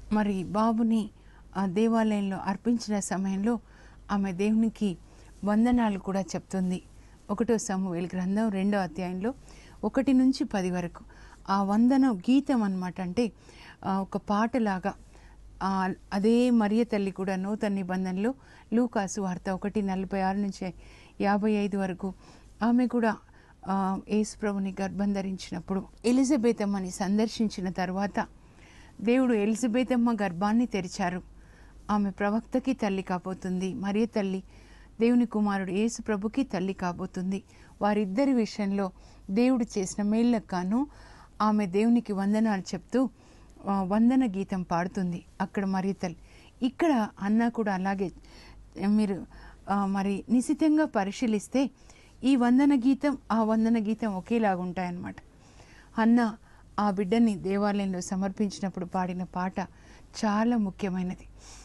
మరి బాబుని ఆ దేవాలయంలో అర్పించిన సమయంలో ఆమె దేవునికి వందనాలు కూడా చెప్తుంది ఒకటో సమూహేలు గ్రంథం రెండో అధ్యాయంలో ఒకటి నుంచి పది వరకు ఆ వందన గీతం అన్నమాట అంటే ఆ, ఒక పాటలాగా ఆ, అదే మరియ తల్లి కూడా నూతన నిబంధనలో లూకాసు వార్త ఒకటి నలభై ఆరు నుంచి యాభై ఐదు వరకు ఆమె కూడా ఆ, యేసు ప్రభుని గర్భం ధరించినప్పుడు ఎలిజబెత్ అమ్మని సందర్శించిన తర్వాత దేవుడు ఎలిజబెత్ అమ్మ గర్భాన్ని తెరిచారు ఆమె ప్రవక్తకి తల్లి కాబోతుంది మరియ తల్లి దేవుని కుమారుడు యేసు ప్రభుకి తల్లి కాబోతుంది వారిద్దరి విషయంలో దేవుడు చేసిన మేళ్ళకు గాను ఆమె దేవునికి వందనాలు చెప్తూ ఆ, వందన గీతం పాడుతుంది అక్కడ మరియ తల్లి ఇక్కడ అన్న కూడా అలాగే మీరు ఆ, మరి నిశితంగా పరిశీలిస్తే ఈ వందన గీతం ఆ వందన గీతం ఒకేలాగా ఉంటాయన్నమాట అన్న ఆ బిడ్డని దేవాలయంలో సమర్పించినప్పుడు పాడిన పాట చాలా ముఖ్యమైనది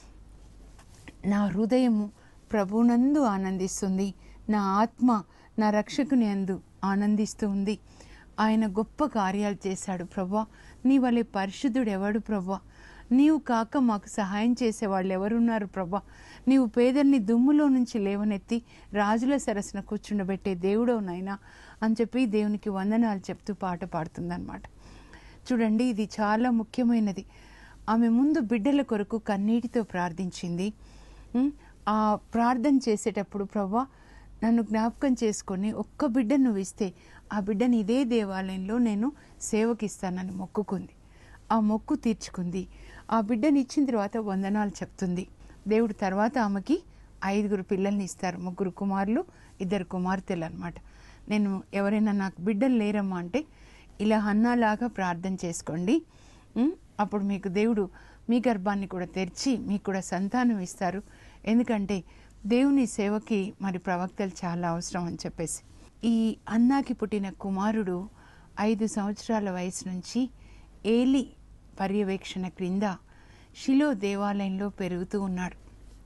నా హృదయము ప్రభునందు ఆనందిస్తుంది నా ఆత్మ నా రక్షకుని అందు ఆనందిస్తూ ఉంది ఆయన గొప్ప కార్యాలు చేశాడు ప్రభా నీ వలె పరిశుద్ధుడు ఎవడు ప్రభా నీవు కాక మాకు సహాయం చేసే వాళ్ళు ఎవరున్నారు ప్రభా నీవు పేదల్ని దుమ్ములో నుంచి లేవనెత్తి రాజుల సరసన కూర్చుండబెట్టే దేవుడవు నాయనా అని చెప్పి దేవునికి వందనాలు చెప్తూ పాట పాడుతుందన్నమాట చూడండి ఇది చాలా ముఖ్యమైనది ఆమె ముందు బిడ్డల కొరకు కన్నీటితో ప్రార్థించింది ఉం? ఆ ప్రార్థన చేసేటప్పుడు ప్రభా నన్ను జ్ఞాపకం చేసుకొని ఒక్క బిడ్డ నువ్వు ఇస్తే ఆ బిడ్డని ఇదే దేవాలయంలో నేను సేవకిస్తానని మొక్కుకుంది ఆ మొక్కు తీర్చుకుంది ఆ బిడ్డని ఇచ్చిన తర్వాత వందనాలు చెప్తుంది దేవుడు తర్వాత ఆమెకి ఐదుగురు పిల్లల్ని ఇస్తారు ముగ్గురు కుమారులు ఇద్దరు కుమార్తెలు అనమాట నేను ఎవరైనా నాకు బిడ్డలు లేరమ్మా అంటే ఇలా హన్నాలాగా ప్రార్థన చేసుకోండి ఉం? అప్పుడు మీకు దేవుడు మీ గర్భాన్ని కూడా తెరిచి మీకు కూడా సంతానం ఇస్తారు ఎందుకంటే దేవుని సేవకి మరి ప్రవక్తలు చాలా అవసరం అని చెప్పేసి ఈ అన్నాకి పుట్టిన కుమారుడు ఐదు సంవత్సరాల వయసు నుంచి ఏలి పర్యవేక్షణ క్రింద షిలో దేవాలయంలో పెరుగుతూ ఉన్నాడు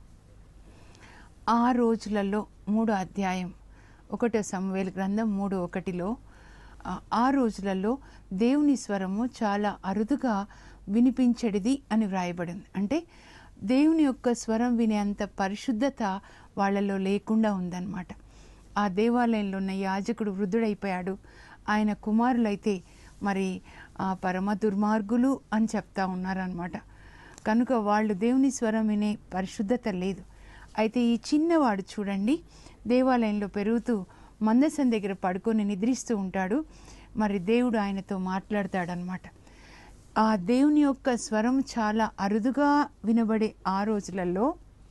ఆ రోజులలో మూడో అధ్యాయం ఒకటో సమవేల గ్రంథం మూడు ఒకటిలో ఆ, ఆ రోజులలో దేవుని స్వరము చాలా అరుదుగా వినిపించడిది అని వ్రాయబడింది అంటే దేవుని యొక్క స్వరం వినేంత పరిశుద్ధత వాళ్ళలో లేకుండా ఉందన్నమాట ఆ దేవాలయంలో ఉన్న యాజకుడు వృద్ధుడైపోయాడు ఆయన కుమారులైతే మరి ఆ పరమ దుర్మార్గులు అని చెప్తా ఉన్నారనమాట కనుక వాళ్ళు దేవుని స్వరం వినే పరిశుద్ధత లేదు అయితే ఈ చిన్నవాడు చూడండి దేవాలయంలో పెరుగుతూ మందసం దగ్గర పడుకొని నిద్రిస్తూ ఉంటాడు మరి దేవుడు ఆయనతో మాట్లాడతాడనమాట ఆ దేవుని యొక్క స్వరం చాలా అరుదుగా వినబడే ఆ రోజులలో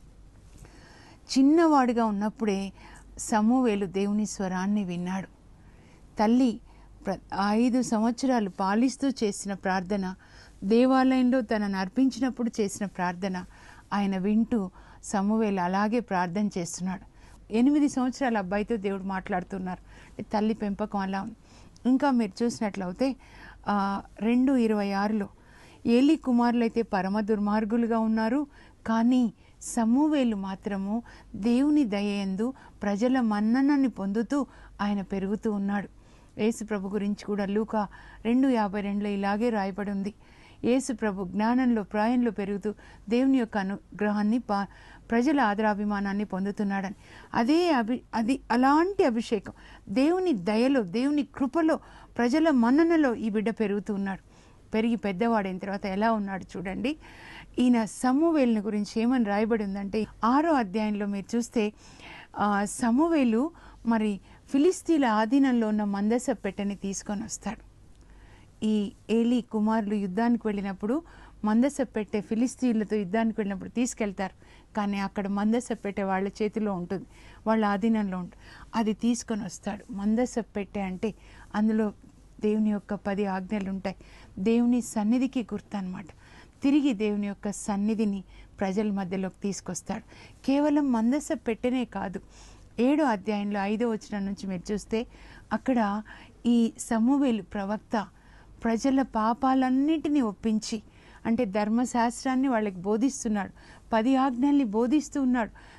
చిన్నవాడిగా ఉన్నప్పుడే సమూవేలు దేవుని స్వరాన్ని విన్నాడు తల్లి ప్ర ఐదు సంవత్సరాలు పాలిస్తూ చేసిన ప్రార్థన దేవాలయంలో తనను అర్పించినప్పుడు చేసిన ప్రార్థన ఆయన వింటూ సమూవేలు అలాగే ప్రార్థన చేస్తున్నాడు ఎనిమిది సంవత్సరాల అబ్బాయితో దేవుడు మాట్లాడుతున్నారు తల్లి పెంపకం అలా ఉంది ఇంకా మీరు చూసినట్లయితే ఆ, రెండు ఇరవై ఆరులో ఏలి కుమారులైతే పరమ దుర్మార్గులుగా ఉన్నారు కానీ సమూవేలు మాత్రము దేవుని దయయందు ప్రజల మన్ననని పొందుతూ ఆయన పెరుగుతూ ఉన్నాడు యేసు ప్రభు గురించి కూడా లూకా రెండు యాభై రెండులో ఇలాగే రాయబడి ఉంది యేసు ప్రభు జ్ఞానంలో ప్రాయంలో పెరుగుతూ దేవుని యొక్క అనుగ్రహాన్ని పా ప్రజల ఆదరాభిమానాన్ని పొందుతున్నాడని అదే అభి అది అలాంటి అభిషేకం దేవుని దయలో దేవుని కృపలో ప్రజల మన్ననలో ఈ బిడ్డ పెరుగుతూ ఉన్నాడు పెరిగి పెద్దవాడైన తర్వాత ఎలా ఉన్నాడు చూడండి ఈయన సమూవేలుని గురించి ఏమని రాయబడి ఉందంటే ఆరో అధ్యాయంలో మీరు చూస్తే ఆ, సమూవేలు మరి ఫిలిస్తీన్ల ఆధీనంలో ఉన్న మందస పెట్టెని తీసుకొని వస్తాడు ఈ ఏలి కుమారులు యుద్ధానికి వెళ్ళినప్పుడు మందస పెట్టె ఫిలిస్తీన్లతో యుద్ధానికి వెళ్ళినప్పుడు తీసుకెళ్తారు కానీ అక్కడ మందస పెట్టె వాళ్ళ చేతిలో ఉంటుంది వాళ్ళ ఆధీనంలో ఉంటుంది అది తీసుకొని వస్తాడు మందస పెట్టె అంటే అందులో దేవుని యొక్క పది ఆజ్ఞలు ఉంటాయి దేవుని సన్నిధికి గుర్తు అనమాట తిరిగి దేవుని యొక్క సన్నిధిని ప్రజల మధ్యలోకి తీసుకొస్తాడు కేవలం మందస పెట్టెనే కాదు ఏడో అధ్యాయంలో ఐదో వచనం నుంచి మీరు చూస్తే అక్కడ ఈ సమూవేలు ప్రవక్త ప్రజల పాపాలన్నిటినీ ఒప్పించి అంటే ధర్మశాస్త్రాన్ని వాళ్ళకి బోధిస్తున్నాడు పది ఆజ్ఞల్ని బోధిస్తూ ఉన్నాడు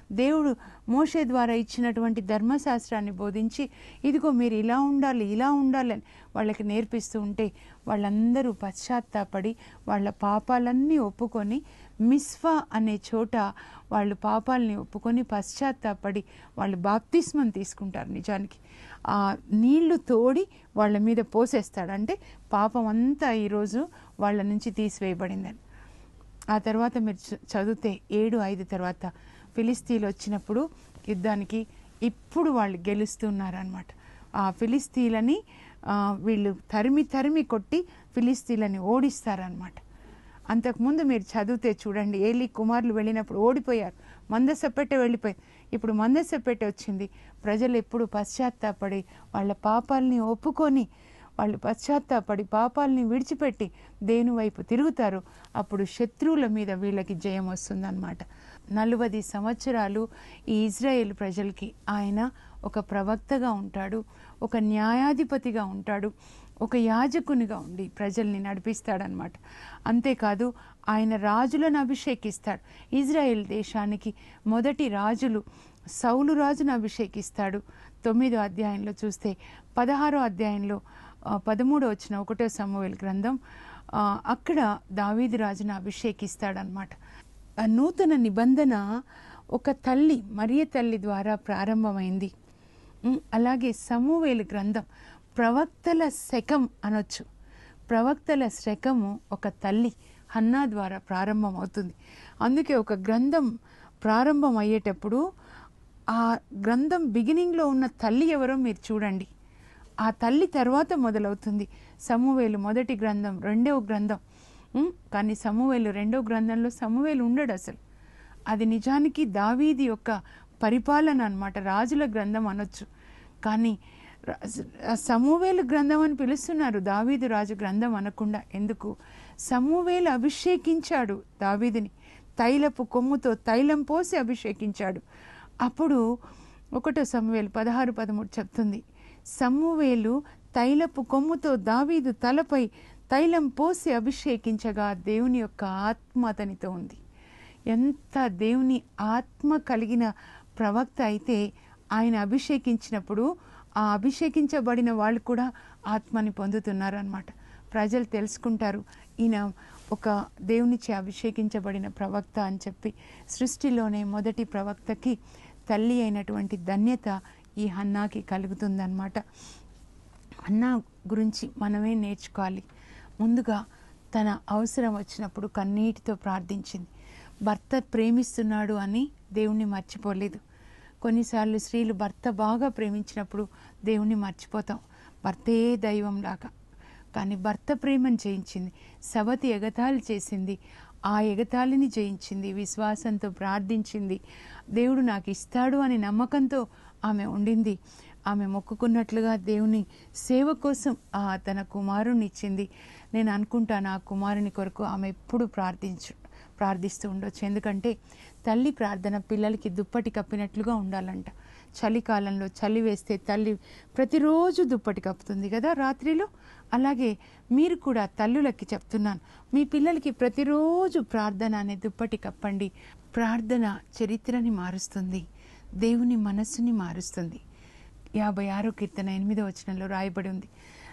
దేవుడు మోషే ద్వారా ఇచ్చినటువంటి ధర్మశాస్త్రాన్ని బోధించి ఇదిగో మీరు ఇలా ఉండాలి ఇలా ఉండాలి అని వాళ్ళకి నేర్పిస్తూ ఉంటే వాళ్ళందరూ పశ్చాత్తాపడి వాళ్ళ పాపాలన్నీ ఒప్పుకొని మిస్వా అనే చోట వాళ్ళు పాపాలని ఒప్పుకొని పశ్చాత్తాపడి వాళ్ళు బాప్తిస్మం తీసుకుంటారు నిజానికి ఆ నీళ్లు తోడి వాళ్ళ మీద పోసేస్తాడు అంటే పాపం అంతా ఈరోజు వాళ్ళ నుంచి తీసివేయబడిందని ఆ తర్వాత మీరు చ- చదివితే ఏడు ఐదు తర్వాత ఫిలిస్తీన్లు వచ్చినప్పుడు యుద్ధానికి ఇప్పుడు వాళ్ళు గెలుస్తున్నారనమాట ఆ ఫిలిస్తీన్లని ఆ, వీళ్ళు తరిమి తరిమి కొట్టి ఫిలిస్తీన్లని ఓడిస్తారనమాట అంతకుముందు మీరు చదివితే చూడండి ఏలి కుమారులు వెళ్ళినప్పుడు ఓడిపోయారు మందసపెట్టె వెళ్ళిపోయింది ఇప్పుడు మందసపెట్టె వచ్చింది ప్రజలు ఎప్పుడు పశ్చాత్తాపడి వాళ్ళ పాపాలని ఒప్పుకొని వాళ్ళు పశ్చాత్తాపడి పాపాలని విడిచిపెట్టి దేని వైపు తిరుగుతారు అప్పుడు శత్రువుల మీద వీళ్ళకి జయం వస్తుందన్నమాట నలువది సంవత్సరాలు ఈ ఇజ్రాయేల్ ప్రజలకి ఆయన ఒక ప్రవక్తగా ఉంటాడు ఒక న్యాయాధిపతిగా ఉంటాడు ఒక యాజకునిగా ఉండి ప్రజల్ని నడిపిస్తాడనమాట అంతేకాదు ఆయన రాజులను అభిషేకిస్తాడు ఇజ్రాయెల్ దేశానికి మొదటి రాజులు సౌలు రాజును అభిషేకిస్తాడు తొమ్మిదో అధ్యాయంలో చూస్తే పదహారో అధ్యాయంలో ఆ, పదమూడో వచ్చిన ఒకటో సమూహల గ్రంథం ఆ, అక్కడ దావీదు రాజును అభిషేకిస్తాడనమాట ఆ నూతన నిబంధన ఒక తల్లి మరియ తల్లి ద్వారా ప్రారంభమైంది ఉమ్, అలాగే సమూవేలు గ్రంథం ప్రవక్తల శకం అనొచ్చు ప్రవక్తల శకము ఒక తల్లి హన్నా ద్వారా ప్రారంభమవుతుంది అందుకే ఒక గ్రంథం ప్రారంభం అయ్యేటప్పుడు ఆ గ్రంథం బిగినింగ్లో ఉన్న తల్లి ఎవరో మీరు చూడండి ఆ తల్లి తర్వాత మొదలవుతుంది సమూవేలు మొదటి గ్రంథం రెండవ గ్రంథం ఉమ్, కానీ సమూవేలు రెండవ గ్రంథంలో సమూవేలు ఉండడు అసలు అది నిజానికి దావీది యొక్క పరిపాలన అన్నమాట రాజుల గ్రంథం అనొచ్చు కానీ రా- సమూవేలు గ్రంథం అని పిలుస్తున్నారు దావీదు రాజు గ్రంథం అనకుండా ఎందుకు సమూవేలు అభిషేకించాడు దావీదిని తైలపు కొమ్ముతో తైలం పోసి అభిషేకించాడు అప్పుడు ఒకటో సమూవేలు పదహారు పదమూడు చెప్తుంది సమూవేలు తైలపు కొమ్ముతో దావీదు తలపై తైలం పోసి అభిషేకించగా దేవుని యొక్క ఆత్మ అతనితో ఉంది ఎంత దేవుని ఆత్మ కలిగిన ప్రవక్త అయితే ఆయన అభిషేకించినప్పుడు ఆ అభిషేకించబడిన వాళ్ళు కూడా ఆత్మని పొందుతున్నారు అనమాట ప్రజలు తెలుసుకుంటారు ఈయన ఒక దేవునిచే అభిషేకించబడిన ప్రవక్త అని చెప్పి సృష్టిలోనే మొదటి ప్రవక్తకి తల్లి అయినటువంటి ధన్యత ఈ హన్నాకి కలుగుతుందన్నమాట అన్న గురించి మనమే నేర్చుకోవాలి ముందుగా తన అవసరం వచ్చినప్పుడు కన్నీటితో ప్రార్థించింది భర్త ప్రేమిస్తున్నాడు అని దేవుణ్ణి మర్చిపోలేదు కొన్నిసార్లు స్త్రీలు భర్త బాగా ప్రేమించినప్పుడు దేవుణ్ణి మర్చిపోతాం భర్తే దైవంలాగా కానీ భర్త ప్రేమను జయించింది సవతి ఎగతాళి చేసింది ఆ ఎగతాళిని జయించింది విశ్వాసంతో ప్రార్థించింది దేవుడు నాకు ఇస్తాడు అని నమ్మకంతో ఆమె ఉండింది ఆమె మొక్కుకున్నట్లుగా దేవుని సేవ కోసం ఆ తన కుమారుని ఇచ్చింది నేను అనుకుంటాను ఆ కుమారుని కొరకు ఆమె ఎప్పుడు ప్రార్థించు ప్రార్థిస్తూ ఉండొచ్చు ఎందుకంటే తల్లి ప్రార్థన పిల్లలకి దుప్పటి కప్పినట్లుగా ఉండాలంట చలికాలంలో చలి వేస్తే తల్లి ప్రతిరోజు దుప్పటి కప్పుతుంది కదా రాత్రిలో అలాగే మీరు కూడా తల్లులకి చెప్తున్నాను మీ పిల్లలకి ప్రతిరోజు ప్రార్థన అనే దుప్పటి కప్పండి ప్రార్థన చరిత్రని మారుస్తుంది దేవుని మనస్సుని మారుస్తుంది యాభై ఆరో కీర్తన ఎనిమిదో వచనంలో రాయబడి ఉంది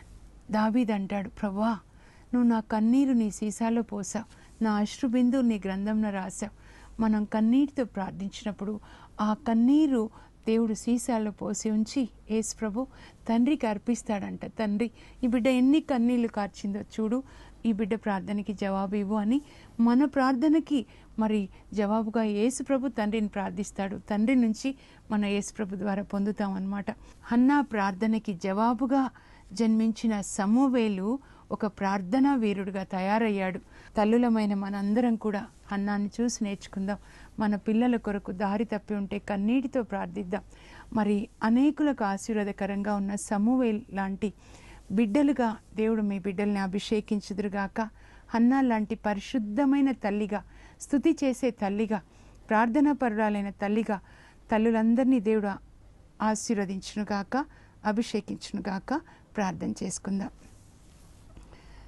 దావీద్ అంటాడు ప్రభా నువ్వు నా కన్నీరు నీ సీసాలో పోసావు నా అశ్రు బిందువు నీ గ్రంథంలో రాసావు మనం కన్నీటితో ప్రార్థించినప్పుడు ఆ కన్నీరు దేవుడు సీసాలో పోసి ఉంచి యేసు ప్రభు తండ్రికి అర్పిస్తాడంట తండ్రి ఈ బిడ్డ ఎన్ని కన్నీళ్లు కార్చిందో చూడు ఈ బిడ్డ ప్రార్థనకి జవాబు ఇవ్వు అని మన ప్రార్థనకి మరి జవాబుగా యేసు ప్రభు తండ్రిని ప్రార్థిస్తాడు తండ్రి నుంచి మన యేసు ప్రభు ద్వారా పొందుతాం అన్నమాట హన్నా ప్రార్థనకి జవాబుగా జన్మించిన సమూవేలు ఒక ప్రార్థనా వీరుడిగా తయారయ్యాడు తల్లులమైన మనందరం కూడా అన్నాన్ని చూసి నేర్చుకుందాం మన పిల్లల కొరకు దారి తప్పి ఉంటే కన్నీటితో ప్రార్థిద్దాం మరి అనేకులకు ఆశీర్వాదకరంగా ఉన్న సమూవేల్ లాంటి బిడ్డలుగా దేవుడు మీ బిడ్డల్ని అభిషేకించుదురుగాక హన్నా లాంటి పరిశుద్ధమైన తల్లిగా స్థుతి చేసే తల్లిగా ప్రార్థనా పరురాలైన తల్లిగా తల్లులందరినీ దేవుడు ఆశీర్వదించునుగాక అభిషేకించునుగాక ప్రార్థన చేసుకుందాం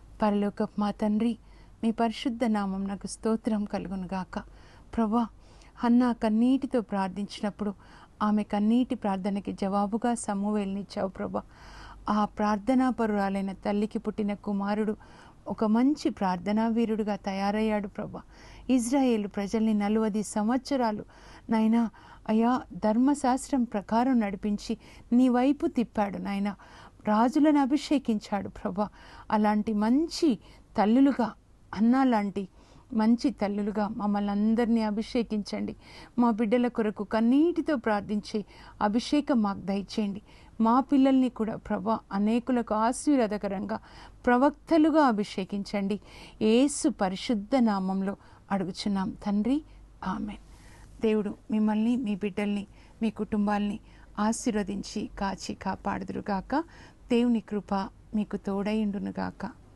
పరలోక మా తండ్రి మీ పరిశుద్ధ నామం నాకు స్తోత్రం కలుగునుగాక ప్రభా హన్నా కన్నీటితో ప్రార్థించినప్పుడు ఆమె కన్నీటి ప్రార్థనకి జవాబుగా సమూవేల్నిచ్చావు ప్రభా ఆ ప్రార్థనా పరురాలైన తల్లికి పుట్టిన కుమారుడు ఒక మంచి ప్రార్థనా వీరుడుగా తయారయ్యాడు ప్రభా ఇజ్రాయేల్ ప్రజల్ని నలువది సంవత్సరాలు నాయనా అయా ధర్మశాస్త్రం ప్రకారం నడిపించి నీ వైపు తిప్పాడు నాయన రాజులను అభిషేకించాడు ప్రభా అలాంటి మంచి తల్లులుగా అన్నా లాంటి మంచి తల్లులుగా మమ్మల్ని అందరినీ అభిషేకించండి మా బిడ్డల కొరకు కన్నీటితో ప్రార్థించే అభిషేకం మాకు దయచేయండి మా పిల్లల్ని కూడా ప్రభా అనేకులకు ఆశీర్వాదకరంగా ప్రవక్తలుగా అభిషేకించండి ఏసు పరిశుద్ధ నామంలో అడుగుచున్నాం తండ్రి ఆమెన్ దేవుడు మిమ్మల్ని మీ బిడ్డల్ని మీ కుటుంబాల్ని ఆశీర్వదించి కాచి కాపాడుదురుగాక దేవుని కృప మీకు తోడైండునుగాక